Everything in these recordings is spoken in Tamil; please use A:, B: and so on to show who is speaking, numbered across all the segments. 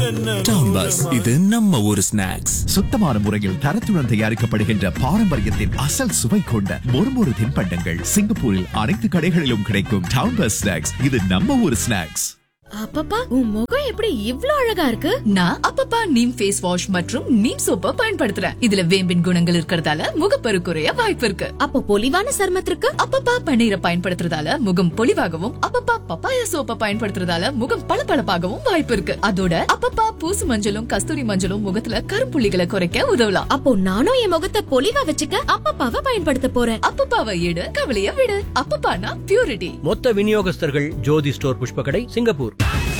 A: டவுன் பஸ் இது நம்ம ஊர் ஸ்நாக்ஸ்
B: சுத்தமான முறையில் தரத்துடன் தயாரிக்கப்படுகின்ற பாரம்பரியத்தின் அசல் சுவை கொண்ட மொறுமொறு தின்பண்டங்கள் சிங்கப்பூரில் அனைத்து கடைகளிலும் கிடைக்கும் டவுன் பஸ் ஸ்நாக்ஸ் இது நம்ம ஊர் ஸ்நாக்ஸ்
C: அப்பப்பா உன் முகம் எப்படி இவ்ளோ அழகா இருக்கு
D: நான் அப்பப்பா நீம் ஃபேஸ் வாஷ் மற்றும் நீம் சோப்பை பயன்படுத்துறேன் இதுல வேம்பின் குணங்கள் இருக்கறதால முகப்பரு குறைய வாய்ப்பு இருக்கு
C: அப்போ பொலிவான சருமத்திற்கு
D: அப்பப்பா பன்னீரை பயன்படுத்துறதால முகம் பொலிவாகவும் அப்பப்பா பப்பாயா சோப்பை பயன்படுத்துறதால முகம் பளபளப்பாகவும் வாய்ப்பு இருக்கு அதோட அப்பப்பா பூசு மஞ்சளும் கஸ்தூரி மஞ்சளும் முகத்துல கருப்புள்ளிகளை குறைக்க உதவலாம்
C: அப்போ நானும் என் முகத்தை பொலிவா வச்சுக்க அப்பப்பாவை பயன்படுத்த போறேன்
D: அப்பப்பாவை எடு கவலைய விடு அப்பப்பானா பியூரிட்டி
E: மொத்த விநியோகஸ்தர்கள் ஜோதி ஸ்டோர் புஷ்பகடை சிங்கப்பூர்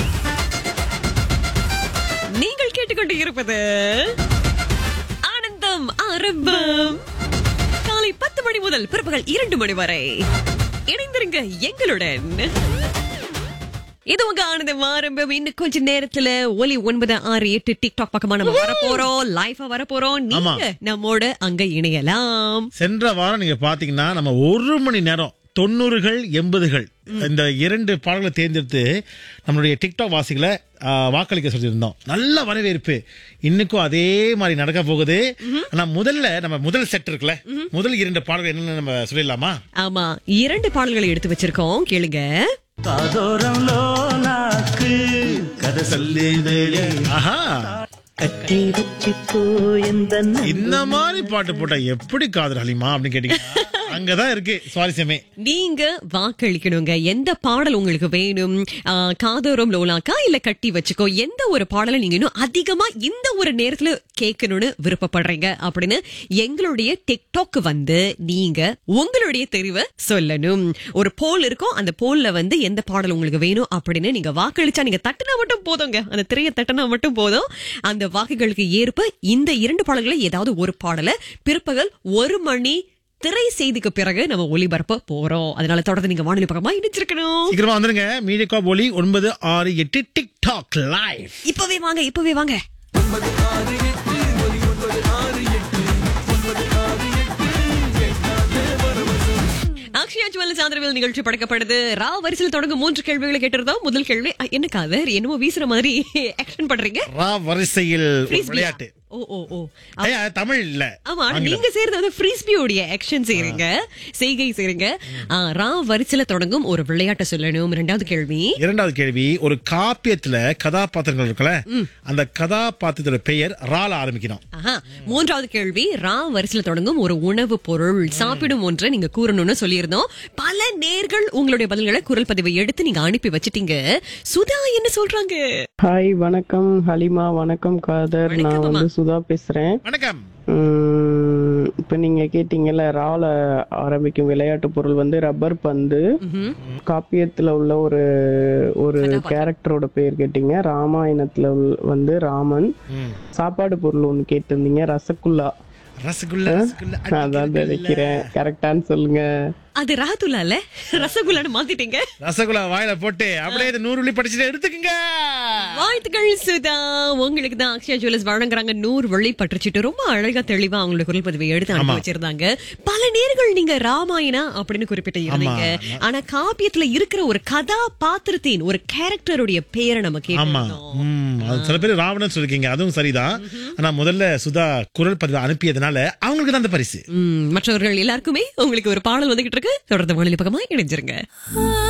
F: நீங்கள் கேட்டுக்கொண்டு இருப்பது ஆனந்தம் ஆரம்பம் காலை பத்து மணி முதல் பிற்பகல் இரண்டு மணி வரை இணைந்திருங்க எங்களுடன் இது உங்க ஆனந்தம் ஆரம்பம் இன்னும் கொஞ்ச நேரத்துல ஒலி ஒன்பது ஆறு எட்டு டிக்டாக் பக்கமா நம்ம வர போறோம் லைஃபா வர போறோம் நீங்க நம்மோட அங்க இணையலாம்
G: சென்ற வாரம் நீங்க பாத்தீங்கன்னா நம்ம ஒரு மணி நேரம் தொண்ணூறுகள் எண்பதுகள் இந்த இரண்டு பாடல்களை தேர்ந்தெடுத்து நம்மளுடைய டிக்டாக் வாசிகளை ஆ, வாக்களிக்க சொல்லியிருந்தோம் நல்ல வரவேற்பு இன்னைக்கும் அதே மாதிரி நடக்க போகுது ஆனா முதல்ல நம்ம முதல் செட் இருக்குல்ல முதல் இரண்டு பாடல்கள் என்னன்னு நம்ம சொல்லிடலாமா
F: ஆமா இரண்டு பாடல்களை எடுத்து வச்சிருக்கோம் கேளுங்க
G: ஆஹா இந்த மாதிரி பாட்டு போட்டா எப்படி காதல் ஹலிமா அப்படின்னு கேட்டீங்கன்னா அங்கதான் இருக்கு சுவாரஸ்யமே
F: நீங்க வாக்களிக்கணுங்க எந்த பாடல் உங்களுக்கு வேணும் ஆ, காதோரம் லோலாக்கா இல்ல கட்டி வச்சுக்கோ எந்த ஒரு பாடலை நீங்க இன்னும் அதிகமா இந்த ஒரு நேரத்துல கேட்கணும்னு விருப்பப்படுறீங்க அப்படின்னு எங்களுடைய டிக்டாக் வந்து நீங்க உங்களுடைய தெரிவை சொல்லணும் ஒரு போல் இருக்கும் அந்த போல்ல வந்து எந்த பாடல் உங்களுக்கு வேணும் அப்படின்னு நீங்க வாக்களிச்சா நீங்க தட்டுனா மட்டும் போதுங்க அந்த திரையை தட்டுனா மட்டும் போதும் அந்த வாக்குகளுக்கு ஏற்ப இந்த இரண்டு பாடல்களை ஏதாவது ஒரு பாடலை பிற்பகல் ஒரு மணி திரை செய்திக்கு பிறகு நம்ம ஒளிபரப்ப போறோம் அதனால தொடர்ந்து நீங்க வானொலி பக்கமா இணைச்சிருக்கணும்
G: சீக்கிரமா வந்துருங்க மீடியா ஒலி ஒன்பது ஆறு எட்டு டிக்டாக் லைவ்
F: இப்பவே வாங்க இப்பவே வாங்க அக்ஷயா ஜுவல் சாந்திரவில் நிகழ்ச்சி படைக்கப்படுது ரா வரிசையில் தொடங்கும் மூன்று கேள்விகளை கேட்டிருந்தோம் முதல் கேள்வி அ, என்ன காதர் என்னமோ வீசுற மாதிரி ஆக்ஷன் பண்றீங்க
G: ரா வரிசையில் ஒரு
F: Frisbee-ஆ?
G: விளையாட்டு
F: ஓ ஓ ஓ
G: ஐயா, தமிழ் இல்ல
F: ஆமா ஆனா
G: ஆங்கிலம்.
F: நீங்க செய்யறது வந்து ஃப்ரீஸ்பியோடைய ஆக்ஷன் செய்றீங்க செய்கை செய்றீங்க ஆ, ரா வரிசையில தொடங்கும் ஒரு விளையாட்டை சொல்லணும் ரெண்டாவது கேள்வி
G: இரண்டாவது கேள்வி ஒரு காப்பியத்துல கதாபாத்திரங்கள் இருக்குல்ல அந்த கதாபாத்திரத்தோட பெயர் ரால ஆரம்பிக்கணும்
F: ஆஹா மூன்றாவது கேள்வி ரா வரிசையில தொடங்கும் ஒரு உணவு பொருள் சாப்பிடும் ஒன்றை நீங்க கூறணும்னு சொல்லியிருந்தோம் பல நேர்கள் உங்களுடைய பதில்களை குரல் பதிவை எடுத்து நீங்க அனுப்பி வச்சிட்டீங்க சுதா என்ன சொல்றாங்க
H: ஹாய் வணக்கம் ஹலிமா வணக்கம் காதர் நான்
F: வணக்கம்
H: வந்து சுதா பேசுறேன்
G: வணக்கம்
H: உம், இப்ப நீங்க கேட்டீங்கல்ல ரால ஆரம்பிக்கும் விளையாட்டு பொருள் வந்து ரப்பர் பந்து காப்பியத்துல உள்ள ஒரு ஒரு கேரக்டரோட பேர் கேட்டீங்க ராமாயணத்துல உள்ள- வந்து ராமன் சாப்பாடு பொருள் ஒண்ணு கேட்டிருந்தீங்க ரசகுல்லா
G: ரசகுல்லா ரசகுல்லா
H: நான் அதான் நினைக்கிறேன் கரெக்டான்னு சொல்லுங்க
F: அது ராத்துலால ரசகுல்லான்னு மாத்திட்டீங்க
G: ரசகுல்லா வாயில போட்டு அப்படியே இது நூறு வெள்ளி படிச்சுட்டு எடுத்துக்கங்க
F: வாழ்த்துக்கள் சுதா உங்களுக்கு தான் அக்ஷயா ஜுவல்லர்ஸ் வழங்குறாங்க நூறு வெள்ளி பற்றுச்சிட்டு ரொம்ப அழகா தெளிவா அவங்களோட குரல் பதிவை எடுத்து அனுப்பி வச்சிருந்தாங்க பல நேர்கள் நீங்க ராமாயணா அப்படின்னு குறிப்பிட்ட இருந்தீங்க ஆனா காப்பியத்துல இருக்கிற ஒரு கதாபாத்திரத்தின் ஒரு கேரக்டருடைய பேரை நம்ம
G: ஆமா
F: கேட்டோம்
G: ம், அது சில பேர் ராவணன் சொல்லிருக்கீங்க அதுவும் சரிதான் ஆனா முதல்ல சுதா குரல் பதிவு அனுப்பியதுனால அவங்களுக்கு தான் அந்த பரிசு
F: மற்றவர்கள் எல்லாருக்குமே உங்களுக்கு ஒரு பாடல் வந்துகிட்டு இருக்கு தொடர்ந்து வானிலை பக்கமா இணைஞ்சிருங்க